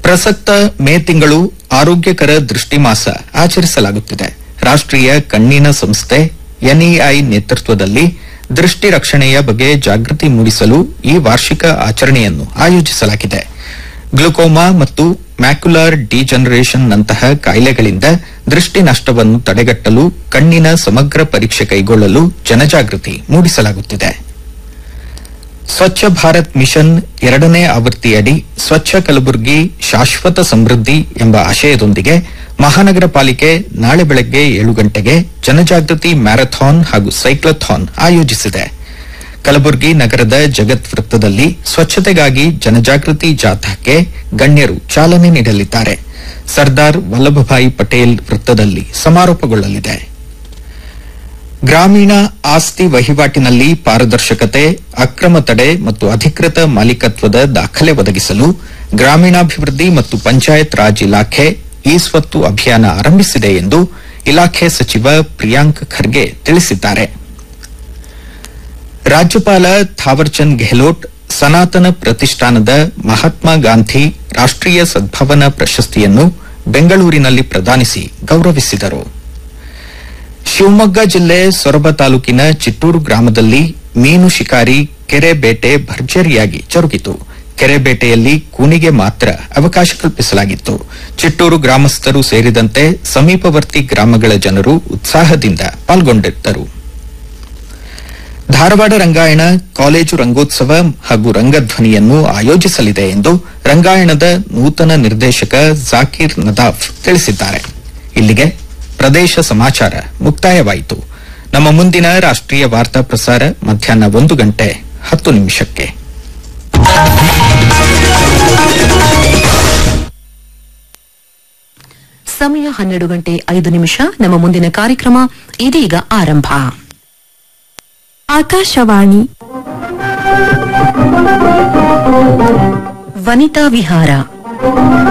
ಪ್ರಸಕ್ತ ಮೇ ತಿಂಗಳು ಆರೋಗ್ಯಕರ ದೃಷ್ಟಿ ಮಾಸ ಆಚರಿಸಲಾಗುತ್ತಿದೆ ರಾಷ್ಟ್ರೀಯ ಕಣ್ಣಿನ ಸಂಸ್ಥೆ ಎನ್ಇಐ ನೇತೃತ್ವದಲ್ಲಿ ದೃಷ್ಟಿ ರಕ್ಷಣೆಯ ಬಗ್ಗೆ ಜಾಗೃತಿ ಮೂಡಿಸಲು ಈ ವಾರ್ಷಿಕ ಆಚರಣೆಯನ್ನು ಆಯೋಜಿಸಲಾಗಿದೆ ಗ್ಲುಕೋಮಾ ಮತ್ತು ಮ್ಯಾಕ್ಯುಲರ್ ಡಿಜನರೇಷನ್ ನಂತಹ ಕಾಯಿಲೆಗಳಿಂದ ದೃಷ್ಟಿ ನಷ್ಟವನ್ನು ತಡೆಗಟ್ಟಲು ಕಣ್ಣಿನ ಸಮಗ್ರ ಪರೀಕ್ಷೆ ಕೈಗೊಳ್ಳಲು ಜನಜಾಗೃತಿ ಮೂಡಿಸಲಾಗುತ್ತಿದೆ ಸ್ವಚ್ಛ ಭಾರತ್ ಮಿಷನ್ ಎರಡನೇ ಆವೃತ್ತಿಯಡಿ ಸ್ವಚ್ಛ ಕಲಬುರಗಿ ಶಾಶ್ವತ ಸಮೃದ್ಧಿ ಎಂಬ ಆಶಯದೊಂದಿಗೆ ಮಹಾನಗರ ಪಾಲಿಕೆ ನಾಳೆ ಬೆಳಗ್ಗೆ ಏಳು ಗಂಟೆಗೆ ಜನಜಾಗೃತಿ ಮ್ಯಾರಥಾನ್ ಹಾಗೂ ಸೈಕ್ಲಥಾನ್ ಆಯೋಜಿಸಿದೆ ಕಲಬುರಗಿ ನಗರದ ಜಗತ್ ವೃತ್ತದಲ್ಲಿ ಸ್ವಚ್ಛತೆಗಾಗಿ ಜನಜಾಗೃತಿ ಜಾಥಾಕ್ಕೆ ಗಣ್ಯರು ಚಾಲನೆ ನೀಡಲಿದ್ದಾರೆ ಸರ್ದಾರ್ ವಲ್ಲಭಭಾಯಿ ಪಟೇಲ್ ವೃತ್ತದಲ್ಲಿ ಸಮಾರೋಪಗೊಳ್ಳಲಿದೆ ಗ್ರಾಮೀಣ ಆಸ್ತಿ ವಹಿವಾಟಿನಲ್ಲಿ ಪಾರದರ್ಶಕತೆ ಅಕ್ರಮ ತಡೆ ಮತ್ತು ಅಧಿಕೃತ ಮಾಲೀಕತ್ವದ ದಾಖಲೆ ಒದಗಿಸಲು ಗ್ರಾಮೀಣಾಭಿವೃದ್ಧಿ ಮತ್ತು ಪಂಚಾಯತ್ ರಾಜ್ ಇಲಾಖೆ ಇ ಸ್ವತ್ತು ಅಭಿಯಾನ ಆರಂಭಿಸಿದೆ ಎಂದು ಇಲಾಖೆ ಸಚಿವ ಪ್ರಿಯಾಂಕ್ ಖರ್ಗೆ ತಿಳಿಸಿದ್ದಾರೆ ರಾಜ್ಯಪಾಲ ಥಾವರ್ಚಂದ್ ಗೆಹ್ಲೋಟ್ ಸನಾತನ ಪ್ರತಿಷ್ಠಾನದ ಮಹಾತ್ಮ ಗಾಂಧಿ ರಾಷ್ಟ್ರೀಯ ಸದ್ಭಾವನಾ ಪ್ರಶಸ್ತಿಯನ್ನು ಬೆಂಗಳೂರಿನಲ್ಲಿ ಪ್ರದಾನಿಸಿ ಗೌರವಿಸಿದರು ಶಿವಮೊಗ್ಗ ಜಿಲ್ಲೆ ಸೊರಬ ತಾಲೂಕಿನ ಚಿಟ್ಟೂರು ಗ್ರಾಮದಲ್ಲಿ ಮೀನು ಶಿಕಾರಿ ಕೆರೆ ಬೇಟೆ ಭರ್ಜರಿಯಾಗಿ ಜರುಗಿತು ಕೆರೆ ಬೇಟೆಯಲ್ಲಿ ಕೂನಿಗೆ ಮಾತ್ರ ಅವಕಾಶ ಕಲ್ಪಿಸಲಾಗಿತ್ತು ಚಿಟ್ಟೂರು ಗ್ರಾಮಸ್ಥರು ಸೇರಿದಂತೆ ಸಮೀಪವರ್ತಿ ಗ್ರಾಮಗಳ ಜನರು ಉತ್ಸಾಹದಿಂದ ಪಾಲ್ಗೊಂಡಿದ್ದರು ಧಾರವಾಡ ರಂಗಾಯಣ ಕಾಲೇಜು ರಂಗೋತ್ಸವ ಹಾಗೂ ರಂಗಧ್ವನಿಯನ್ನು ಆಯೋಜಿಸಲಿದೆ ಎಂದು ರಂಗಾಯಣದ ನೂತನ ನಿರ್ದೇಶಕ ಜಾಕೀರ್ ನದಾಫ್ ತಿಳಿಸಿದ್ದಾರೆ ಇಲ್ಲಿಗೆ ಪ್ರದೇಶ ಸಮಾಚಾರ ಮುಕ್ತಾಯವಾಯಿತು ನಮ್ಮ ಮುಂದಿನ ರಾಷ್ಟ್ರೀಯ ವಾರ್ತಾ ಪ್ರಸಾರ ಮಧ್ಯಾಹ್ನ ಒಂದು ಗಂಟೆ ಹತ್ತು ನಿಮಿಷಕ್ಕೆ ಸಮಯ ಹನ್ನೆರಡು ಗಂಟೆ ಐದು ನಿಮಿಷ ನಮ್ಮ ಮುಂದಿನ ಕಾರ್ಯಕ್ರಮ ಇದೀಗ ಆರಂಭ ಆಕಾಶವಾಣಿ ವನಿತಾ ವಿಹಾರ